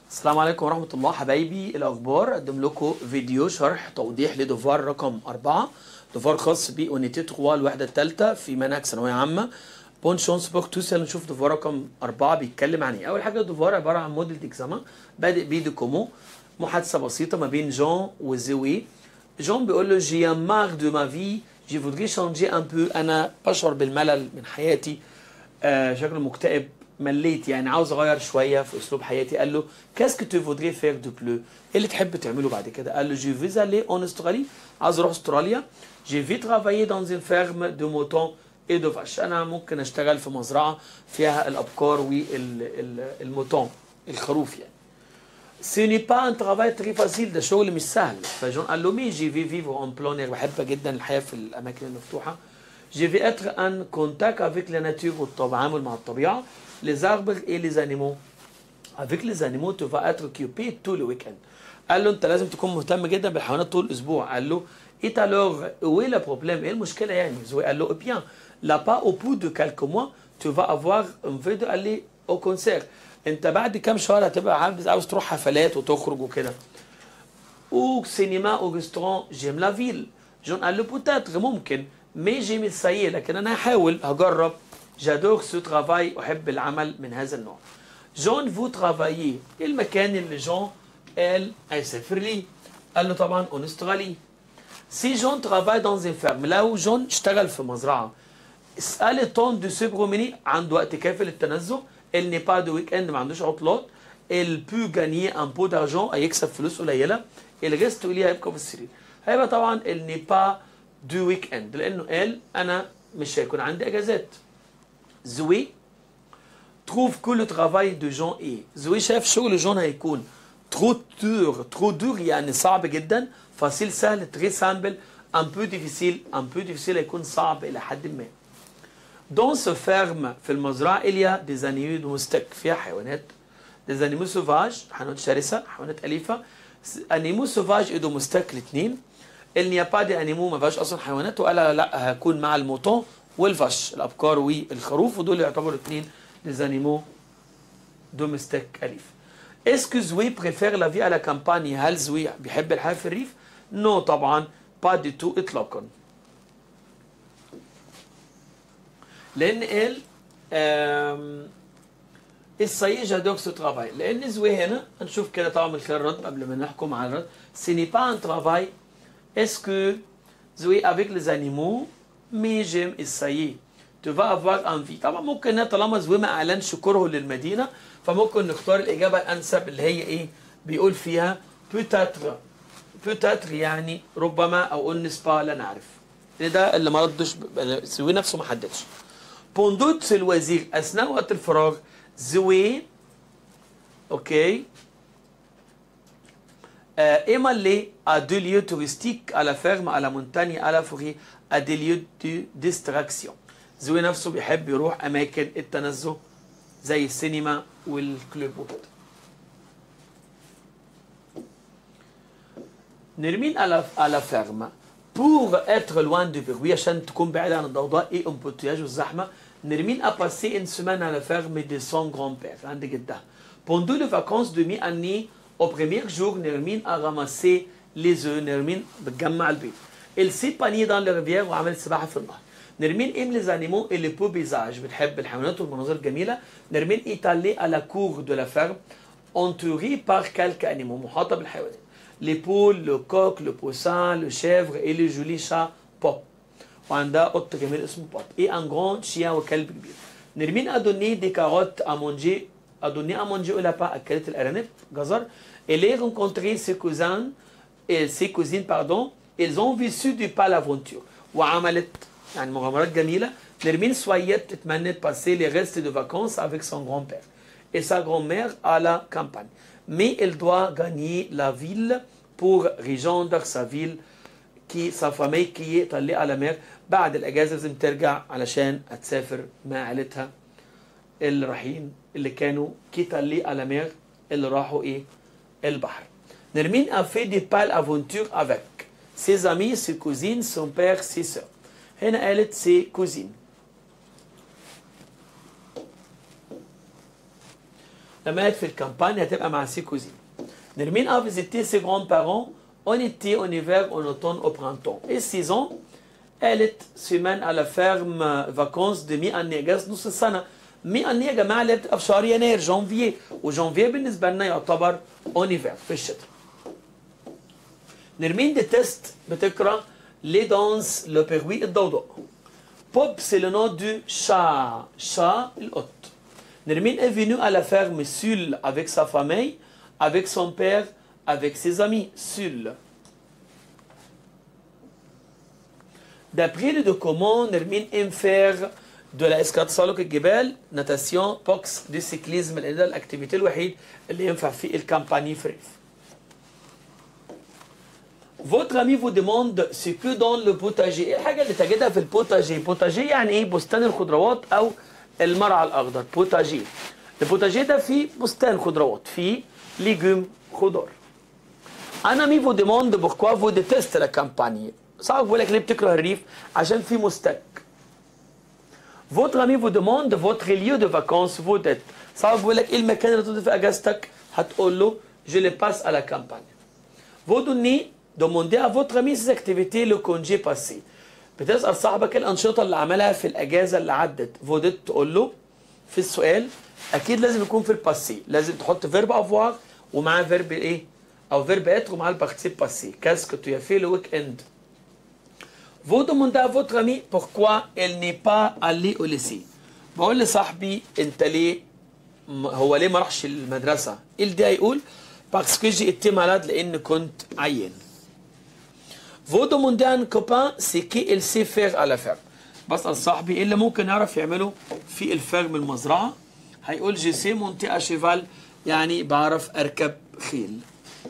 السلام عليكم ورحمة الله حبايبي الأخبار أقدم لكم فيديو شرح توضيح لدفار رقم أربعة دفار خاص بأونيتي 3 الوحدة الثالثة في منهج ثانوية عامة بون شونس بوك توسل نشوف دفار رقم أربعة بيتكلم عن إيه أول حاجة دفار عبارة عن موديل ديكزاما بادئ بيه دي كومو محادثة بسيطة ما بين جون وزوي جون بيقول له جي مار دو ما في جي فودري شانجي ان بو أنا بشعر بالملل من حياتي آه شكله مكتئب مليت يعني عاوز اغير شويه في اسلوب حياتي قال له كاسكو تو فودري فير دو بلو ايه اللي تحب تعمله بعد كده قال له جي فيز الي اون استرالي عاوز اروح استراليا جي في ترافايي دون ان فيرم دو موتون اي دو فاش انا ممكن اشتغل في مزرعه فيها الابقار والموتون الخروف يعني سي ني با ان ترافاي تري فاسيل ده شغل مش سهل فجون قال له مي جي في فيفو اون بلونير بحب جدا الحياه في الاماكن المفتوحه جي في اتر ان كونتاكت افيك لا ناتور والتعامل مع الطبيعه les arbres et les animaux. Avec les animaux, tu vas être occupé tout le week-end. قال له انت لازم تكون مهتم جدا بالحيوانات طول الاسبوع قال له ايه alors où est le problème ايه المشكله يعني زوي قال له bien là-bas au bout de quelques mois tu vas avoir envie d'aller au concert انت بعد كام شهر هتبقى عاوز عاوز تروح حفلات وتخرج وكده او سينما او ريستوران جيم لا فيل جون قال له بوتاتر ممكن مي جيم السيء لكن انا هحاول هجرب جادور سو ترافاي احب العمل من هذا النوع جون فو ترافايي المكان اللي جون قال هيسافر ليه قال له طبعا اون استرالي سي جون ترافاي دون ان فيرم لو جون اشتغل في مزرعه اسال طون دو سو بروميني عنده وقت كافي للتنزه ال ني با دو ويك اند ما عندوش عطلات ال بو جانيي ان بو دارجون هيكسب فلوس قليله الريست ليه هيبقى في السرير هيبقى طبعا ال ني با دو ويك اند لانه قال انا مش هيكون عندي اجازات زوي trouve que le travail de Jean est زوي شاف شغل جون هيكون trop dur trop dur يعني صعب جدا فاسيل سهل très simple un peu difficile un peu difficile هيكون صعب إلى حد ما dans ce ferme في المزرعة il y a des animaux domestiques فيها حيوانات des animaux sauvages حيوانات شرسة حيوانات أليفة animaux sauvages et domestiques الاثنين il n'y a pas d'animaux ما فيهاش أصلا حيوانات وقال لا هكون مع الموتون والفش الابقار والخروف ودول يعتبروا اثنين des animaux domestiques اليف اسكو زوي بريفير لا في على كامباني هل زوي بيحب الحياه في الريف نو no, طبعا با دي تو اطلاقا لان قال الصيي جادور سو ترافاي لان زوي هنا هنشوف كده طبعا من خلال الرد قبل ما نحكم على الرد سي ني با ان ترافاي اسكو زوي افيك لي انيمو مي جيم السيي تو فا افوار انفي طبعا ممكن طالما زوي ما اعلنش كرهه للمدينه فممكن نختار الاجابه الانسب اللي هي ايه بيقول فيها بوتاتر بوتاتر يعني ربما او قول نسبة لا نعرف ده اللي ما ردش زوي نفسه ما حددش بوندوت الوزير اثناء وقت الفراغ زوي اوكي ايما اللي à deux lieux touristiques à la ferme à la montagne à la forêt à des lieux de distraction زوي نفسه بيحب يروح اماكن التنزه زي السينما والكلوب وكده نرمين على على فيرما pour être loin du bruit عشان تكون بعيد عن الضوضاء اي امبوتياج والزحمه نرمين a passé une semaine à la ferme de son grand-père عند جدها pendant les vacances de mi-année au premier jour نرمين a ramassé les œufs نرمين بتجمع البيض il s'est panier dans la rivière وعمل سباحه في النهر نرمين ام لي زانيمو اللي بو بيزاج بتحب الحيوانات والمناظر الجميله نرمين ايتالي على كور دو لا فيرم entouré par quelques animaux محاطه بالحيوانات les poules le coq le poussin le chèvre et le joli chat بوب وعندها قط جميل اسمه بوب et un grand chien وكلب كبير نرمين ادوني دي كاروت امونجي ادوني امونجي ولا با اكلت الارانب جزر et les rencontrer ses cousins et ses cousines pardon ils ont vécu du pas l'aventure وعملت يعني مغامرات جميلة نرمين سويت تتمنت passer les restes de vacances avec son grand-père et sa grand-mère à la campagne mais elle doit gagner la ville pour rejoindre sa ville qui sa famille qui est allée à la mer بعد الأجازة لازم ترجع علشان هتسافر مع عائلتها اللي رايحين اللي كانوا كي allés à la mer اللي راحوا إيه البحر نرمين a fait des belles aventures avec ses amis ses cousines son père ses sœurs هنا قالت سي كوزين لما قاعد في الكامبانيا هتبقى مع سي كوزين نرمين a visité ses grands-parents en été, en hiver, en automne, au printemps. Et 6 ans, قالت سيمان على فيرم فاكونس دي مي اني اجازه نص السنه مي اني يا جماعه اللي بتبقى في شهر يناير جانفيي وجانفيي بالنسبه لنا يعتبر اونيفير في الشتاء نرمين دي تيست بتقرا لي دانس لو بيروي الضوضاء بوب سي لو نو دو شا شا القط نرمين est venu à la ferme seul avec sa famille avec son père avec ses amis seul D'après le document, نرمين aime faire de la escalade تسلق الجبال ناتاسيون بوكس دي سيكليزم لان ده الاكتيفيتي الوحيد اللي ينفع فيه الكامباني فريف. Votre ami vous demande ce que dans le potager ايه الحاجه اللي تجدها في البوتاجي؟ بوتاجي يعني ايه؟ بستان الخضروات او المرعى الاخضر بوتاجي. البوتاجي ده فيه بستان خضروات فيه ليجوم خضار. Un ami vous demande pourquoi vous détestez la campagne. صعب بيقول لك ليه بتكره الريف عشان في مستك Votre ami vous demande votre lieu de vacances vous êtes صعب بيقول لك ايه المكان اللي تقضي فيه اجازتك هتقول له je les passe à la campagne Vous donnez demandez à votre ami ses activités le congé passé بتسأل صاحبك إيه الأنشطة اللي عملها في الأجازة اللي عدت فودت تقول له في السؤال أكيد لازم يكون في الباسي لازم تحط فيرب افوار ومعاه فيرب إيه أو فيرب إتر ومعاه البارتيسيب باسي كاسك تو يافي لو ويك إند Vous demandez à votre ami pourquoi elle n'est pas allée au lycée. بقول لصاحبي انت ليه م- هو ليه ما راحش المدرسه؟ ايه اللي ده هيقول؟ باسكو جي اتي مالاد لان كنت عيان. Vous demandez à un copain ce qu'il sait faire à la ferme. بسأل صاحبي ايه اللي ممكن يعرف يعمله في الفرم المزرعه؟ هيقول جي سي مونتي ا شيفال يعني بعرف اركب خيل.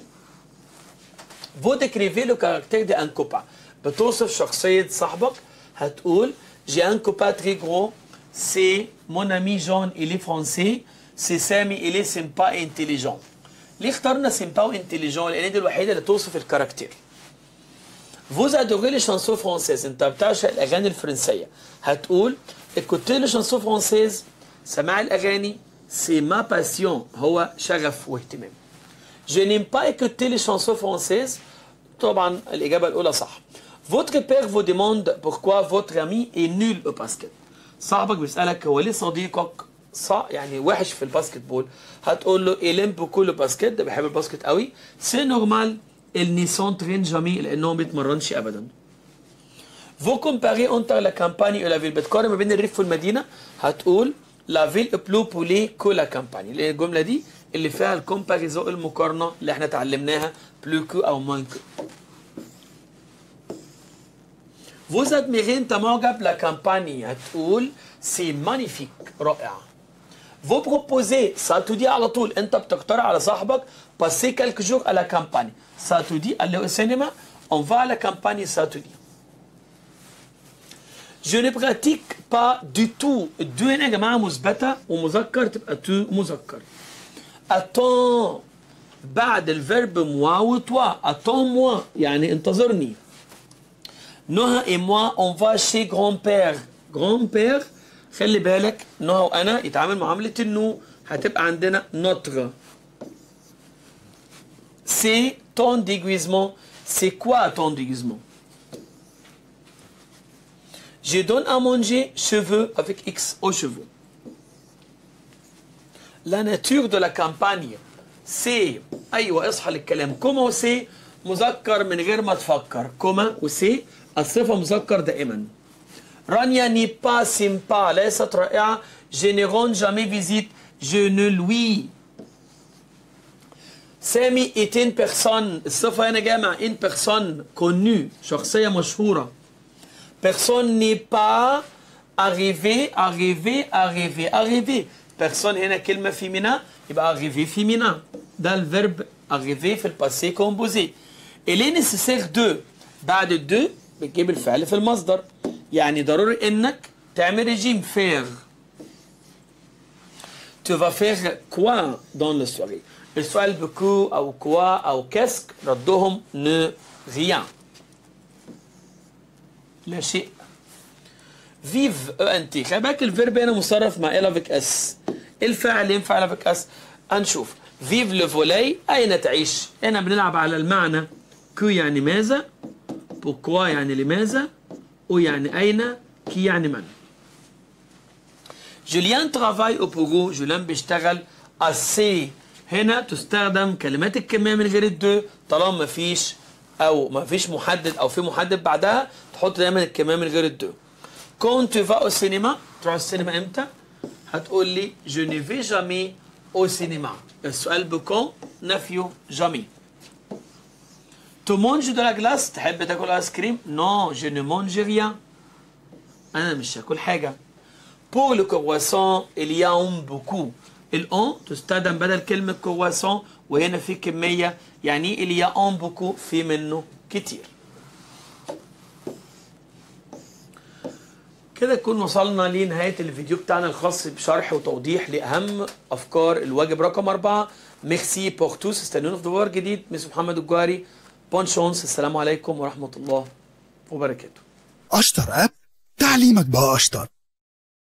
Vous décrivez le caractère d'un copain. بتوصف شخصية صاحبك هتقول j'ai un copain très gros c'est mon ami John il est français c'est Sami il est sympa et intelligent ليه اخترنا sympa و intelligent لان دي الوحيدة اللي توصف الكاركتير Vous adorez les chansons françaises انت بتعشق الاغاني الفرنسية هتقول écoutez les chansons françaises سماع الاغاني c'est ma passion هو شغف واهتمام Je n'aime pas écouter les chansons françaises. طبعا الإجابة الأولى صح. Votre père vous demande pourquoi votre ami est nul au basket. صاحبك بيسألك هو ليه صديقك صح يعني وحش في الباسكت بول هتقول له il aime beaucoup le basket ده بيحب الباسكت قوي c'est normal il ne s'entraîne jamais لأنه ما بيتمرنش أبدا. Vous comparez entre la campagne et la ville بتقارن ما بين الريف والمدينة هتقول la ville est plus peuplée que la campagne لأن الجملة دي اللي فيها الكومباريزو المقارنة اللي احنا اتعلمناها بلو كو أو موان كو Vous admirez انت معجب la campagne هتقول c'est magnifique رائعة Vous proposez ça te dit على طول انت بتقترح على صاحبك passer quelques jours à la campagne ça te dit aller au cinéma on va à la campagne ça te dit Je ne pratique pas du tout دو هنا يا جماعة مثبتة ومذكر تبقى تو مذكر attends بعد الفيرب موا وتوا attends moi يعني انتظرني نهى et moi on va chez grand-père grand-père خلي بالك نهى وانا يتعامل معاملة النو هتبقى عندنا notre c'est ton déguisement c'est quoi ton déguisement Je donne à manger cheveux avec X aux cheveux. La nature de la campagne c'est ايوه اصحى للكلام كوما وسي مذكر من غير ما تفكر كوما وسي الصفه مذكر دائما رانيا ني با سيمبا ليست رائعه je ne rends jamais visite je ne lui سامي est une personne الصفه هنا جايه مع une personne connue شخصيه مشهوره personne n'est pas arrivé arrivé arrivé arrivé personne هنا كلمة فيمينا يبقى arrivé فيمينا ده الفيرب arrivé في الباسي كومبوزي il est nécessaire de بعد دو بتجيب الفعل في المصدر يعني ضروري انك تعمل ريجيم فير tu vas faire quoi dans le soirée السؤال بكو او كوا او كاسك ردهم ne rien لا شيء فيف او ان تي خلي بالك الفيرب هنا مصرف مع ال افيك اس الفعل ينفع ال افيك اس هنشوف فيف لو فولاي أين تعيش هنا بنلعب على المعنى كو يعني ماذا بوكوا يعني لماذا او يعني أين كي يعني من جوليان ترافاي او بوغو جوليان بيشتغل اسي هنا تستخدم كلمات الكمية من غير الدو طالما مفيش او مفيش محدد او في محدد بعدها تحط دايما الكمية من غير الدو كنت فا او سينما تروح السينما امتى هتقول لي je ne vais jamais au cinéma السؤال بكون نفيه jamais Tu manges de la glace تحب تاكل ايس كريم non je ne mange rien انا مش هاكل حاجه Pour le croissant il y a un beaucoup الأون تستخدم بدل كلمة كرواسون وهنا في كمية يعني il y a un beaucoup في منه كتير كده نكون وصلنا لنهاية الفيديو بتاعنا الخاص بشرح وتوضيح لأهم أفكار الواجب رقم أربعة ميرسي بور توس استنونا في دوار جديد مس محمد الجوهري بون شونس السلام عليكم ورحمة الله وبركاته أشطر أب تعليمك بقى أشطر